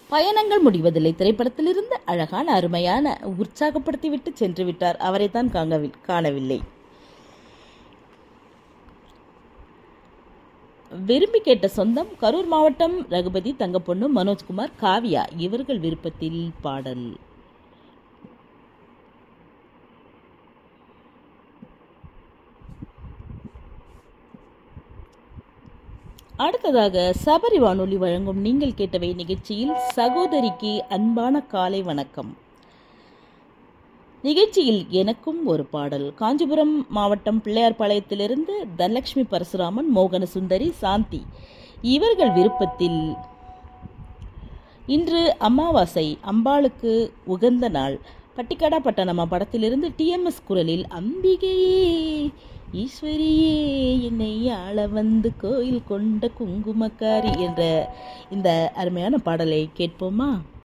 பயணங்கள் முடிவதில்லை திரைப்படத்திலிருந்து அழகான அருமையான உற்சாகப்படுத்திவிட்டு சென்று விட்டார் அவரை தான் காணவி காணவில்லை விரும்பி கேட்ட சொந்தம் கரூர் மாவட்டம் ரகுபதி தங்கப்பொண்ணு மனோஜ்குமார் காவியா இவர்கள் விருப்பத்தில் பாடல் அடுத்ததாக சபரி வானொலி வழங்கும் நீங்கள் கேட்டவை நிகழ்ச்சியில் சகோதரிக்கு அன்பான காலை வணக்கம் நிகழ்ச்சியில் எனக்கும் ஒரு பாடல் காஞ்சிபுரம் மாவட்டம் பிள்ளையார்பாளையத்திலிருந்து தனலட்சுமி பரசுராமன் மோகன சுந்தரி சாந்தி இவர்கள் விருப்பத்தில் இன்று அமாவாசை அம்பாளுக்கு உகந்த நாள் பட்டிக்காடா பட்டணமா படத்திலிருந்து டிஎம்எஸ் குரலில் அம்பிகையே ஈஸ்வரியே என்னை ஆள வந்து கோயில் கொண்ட குங்குமக்காரி என்ற இந்த அருமையான பாடலை கேட்போமா